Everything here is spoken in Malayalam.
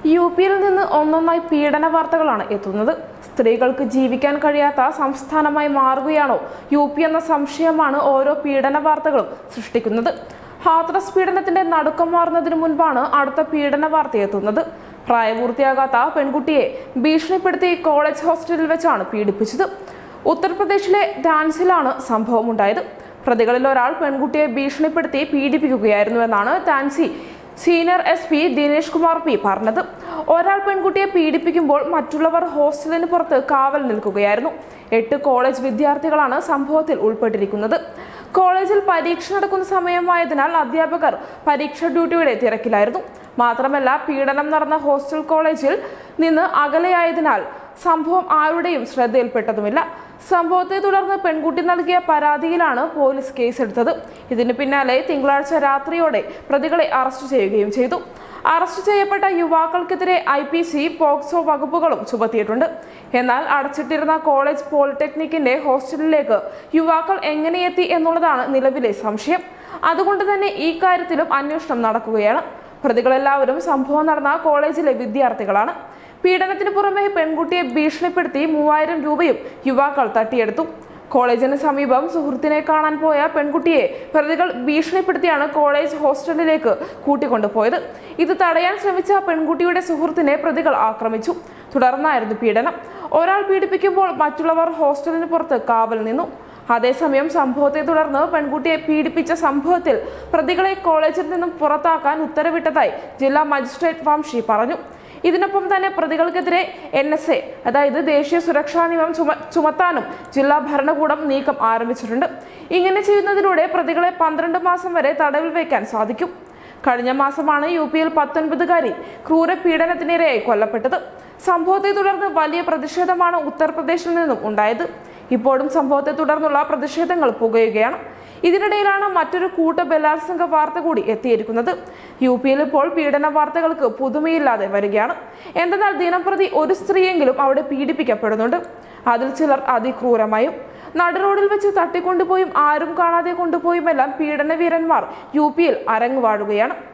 യു പിയിൽ നിന്ന് ഒന്നൊന്നായി പീഡന വാർത്തകളാണ് എത്തുന്നത് സ്ത്രീകൾക്ക് ജീവിക്കാൻ കഴിയാത്ത സംസ്ഥാനമായി മാറുകയാണോ യു പി എന്ന സംശയമാണ് ഓരോ പീഡന വാർത്തകളും സൃഷ്ടിക്കുന്നത് ഹാത്രസ് പീഡനത്തിന്റെ നടുക്കം മാറുന്നതിന് മുൻപാണ് അടുത്ത പീഡന വാർത്ത എത്തുന്നത് പ്രായപൂർത്തിയാകാത്ത പെൺകുട്ടിയെ ഭീഷണിപ്പെടുത്തി കോളേജ് ഹോസ്റ്റലിൽ വെച്ചാണ് പീഡിപ്പിച്ചത് ഉത്തർപ്രദേശിലെ ഡാൻസിലാണ് സംഭവം ഉണ്ടായത് പ്രതികളിൽ ഒരാൾ പെൺകുട്ടിയെ ഭീഷണിപ്പെടുത്തി പീഡിപ്പിക്കുകയായിരുന്നുവെന്നാണ് ടാൻസി senior S P Dinesh Kumar P പറഞ്ഞത് ഒരാൾ പെൺകുട്ടിയെ പീഡിപ്പിക്കുമ്പോൾ മറ്റുള്ളവർ ഹോസ്റ്റലിന് പുറത്ത് കാവൽ നിൽക്കുകയായിരുന്നു എട്ട് കോളേജ് വിദ്യാർത്ഥികളാണ് സംഭവത്തിൽ ഉൾപ്പെട്ടിരിക്കുന്നത് കോളേജിൽ പരീക്ഷ നടക്കുന്ന സമയമായതിനാൽ അധ്യാപകർ പരീക്ഷ ഡ്യൂട്ടിയുടെ തിരക്കിലായിരുന്നു മാത്രമല്ല പീഡനം നടന്ന ഹോസ്റ്റൽ കോളേജിൽ നിന്ന് അകലെയായതിനാൽ സംഭവം ആരുടെയും ശ്രദ്ധയിൽപ്പെട്ടതുമില്ല സംഭവത്തെ തുടർന്ന് പെൺകുട്ടി നൽകിയ പരാതിയിലാണ് പോലീസ് കേസെടുത്തത് ഇതിന് പിന്നാലെ തിങ്കളാഴ്ച രാത്രിയോടെ പ്രതികളെ അറസ്റ്റ് ചെയ്യുകയും ചെയ്തു അറസ്റ്റ് ചെയ്യപ്പെട്ട യുവാക്കൾക്കെതിരെ ഐ പി സി പോക്സോ വകുപ്പുകളും ചുമത്തിയിട്ടുണ്ട് എന്നാൽ അടച്ചിട്ടിരുന്ന കോളേജ് പോളിടെക്നിക്കിന്റെ ഹോസ്റ്റലിലേക്ക് യുവാക്കൾ എങ്ങനെയെത്തി എന്നുള്ളതാണ് നിലവിലെ സംശയം അതുകൊണ്ട് തന്നെ ഈ കാര്യത്തിലും അന്വേഷണം നടക്കുകയാണ് പ്രതികളെല്ലാവരും സംഭവം നടന്ന കോളേജിലെ വിദ്യാർത്ഥികളാണ് പീഡനത്തിന് പുറമെ പെൺകുട്ടിയെ ഭീഷണിപ്പെടുത്തി മൂവായിരം രൂപയും യുവാക്കൾ തട്ടിയെടുത്തു കോളേജിന് സമീപം സുഹൃത്തിനെ കാണാൻ പോയ പെൺകുട്ടിയെ പ്രതികൾ ഭീഷണിപ്പെടുത്തിയാണ് കോളേജ് ഹോസ്റ്റലിലേക്ക് കൂട്ടിക്കൊണ്ടുപോയത് ഇത് തടയാൻ ശ്രമിച്ച പെൺകുട്ടിയുടെ സുഹൃത്തിനെ പ്രതികൾ ആക്രമിച്ചു തുടർന്നായിരുന്നു പീഡനം ഒരാൾ പീഡിപ്പിക്കുമ്പോൾ മറ്റുള്ളവർ ഹോസ്റ്റലിന് പുറത്ത് കാവൽ നിന്നു അതേസമയം സംഭവത്തെ തുടർന്ന് പെൺകുട്ടിയെ പീഡിപ്പിച്ച സംഭവത്തിൽ പ്രതികളെ കോളേജിൽ നിന്നും പുറത്താക്കാൻ ഉത്തരവിട്ടതായി ജില്ലാ മജിസ്ട്രേറ്റ് വംശി പറഞ്ഞു ഇതിനൊപ്പം തന്നെ പ്രതികൾക്കെതിരെ എൻ എസ് എ അതായത് ദേശീയ സുരക്ഷാ നിയമം ചുമ ചുമത്താനും ജില്ലാ ഭരണകൂടം നീക്കം ആരംഭിച്ചിട്ടുണ്ട് ഇങ്ങനെ ചെയ്യുന്നതിലൂടെ പ്രതികളെ പന്ത്രണ്ട് മാസം വരെ തടവിൽ വയ്ക്കാൻ സാധിക്കും കഴിഞ്ഞ മാസമാണ് യു പിയിൽ പത്തൊൻപതുകാരി ക്രൂര പീഡനത്തിനിരയായി കൊല്ലപ്പെട്ടത് സംഭവത്തെ തുടർന്ന് വലിയ പ്രതിഷേധമാണ് ഉത്തർപ്രദേശിൽ നിന്നും ഉണ്ടായത് ഇപ്പോഴും സംഭവത്തെ തുടർന്നുള്ള പ്രതിഷേധങ്ങൾ പുകയുകയാണ് ഇതിനിടയിലാണ് മറ്റൊരു കൂട്ട ബലാത്സംഗ വാർത്ത കൂടി എത്തിയിരിക്കുന്നത് യു പിയിൽ ഇപ്പോൾ പീഡന വാർത്തകൾക്ക് പുതുമയില്ലാതെ വരികയാണ് എന്തെന്നാൽ ദിനംപ്രതി ഒരു സ്ത്രീയെങ്കിലും അവിടെ പീഡിപ്പിക്കപ്പെടുന്നുണ്ട് അതിൽ ചിലർ അതിക്രൂരമായും നടുറോഡിൽ വെച്ച് തട്ടിക്കൊണ്ടുപോയും ആരും കാണാതെ കൊണ്ടുപോയുമെല്ലാം പീഡനവീരന്മാർ യു പിയിൽ അരങ്ങുവാഴുകയാണ്